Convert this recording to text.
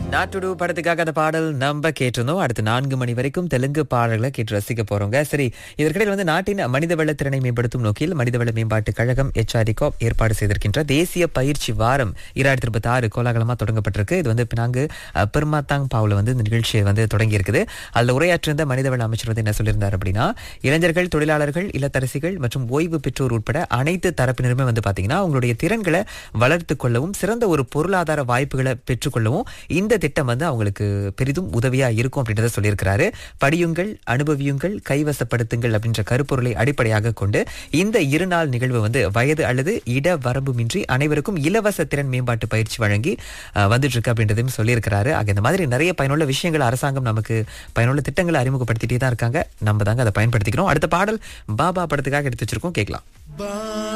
நாட்டுடு படத்துக்காக அந்த பாடல் நம்ம கேட்டிருந்தோம் அடுத்து நான்கு மணி வரைக்கும் தெலுங்கு பாடல்களை கேட்டு ரசிக்க போறோங்க சரி இதற்கிடையில் வந்து நாட்டின் மனிதவள திறனை மேம்படுத்தும் நோக்கில் மனிதவள மேம்பாட்டு கழகம் எச்ஆர்டிகோ ஏற்பாடு செய்திருக்கின்ற தேசிய பயிற்சி வாரம் இரண்டாயிரத்தி இருபத்தி ஆறு கோலாகலமா தொடங்கப்பட்டிருக்கு இது வந்து நாங்க பெருமாத்தாங் பாவுல வந்து இந்த நிகழ்ச்சியை வந்து தொடங்கி இருக்குது அதுல உரையாற்றிருந்த மனிதவள அமைச்சர் வந்து என்ன சொல்லியிருந்தார் அப்படின்னா இளைஞர்கள் தொழிலாளர்கள் இல்லத்தரசிகள் மற்றும் ஓய்வு பெற்றோர் உட்பட அனைத்து தரப்பினருமே வந்து பாத்தீங்கன்னா அவங்களுடைய திறன்களை வளர்த்துக் கொள்ளவும் சிறந்த ஒரு பொருளாதார வாய்ப்புகளை பெற்றுக்கொள்ளவும் இந்த திட்டம் வந்து அவங்களுக்கு பெரிதும் உதவியா இருக்கும் அப்படின்றத சொல்லியிருக்கிறாரு படியுங்கள் அனுபவியுங்கள் கைவசப்படுத்துங்கள் அப்படின்ற கருப்பொருளை அடிப்படையாக கொண்டு இந்த இருநாள் நிகழ்வு வந்து வயது அல்லது இட வரம்புமின்றி அனைவருக்கும் இலவச திறன் மேம்பாட்டு பயிற்சி வழங்கி அஹ், வந்துட்டு இருக்கு அப்படின்றதையும் சொல்லியிருக்கிறாரு ஆக இந்த மாதிரி நிறைய பயனுள்ள விஷயங்கள் அரசாங்கம் நமக்கு பயனுள்ள திட்டங்களை அறிமுகப்படுத்திட்டே தான் இருக்காங்க நம்ம தாங்க அதை பயன்படுத்திக்கிறோம் அடுத்த பாடல் பாபா படத்துக்காக எடுத்து வச்சிருக்கோம் கேட்கலாம்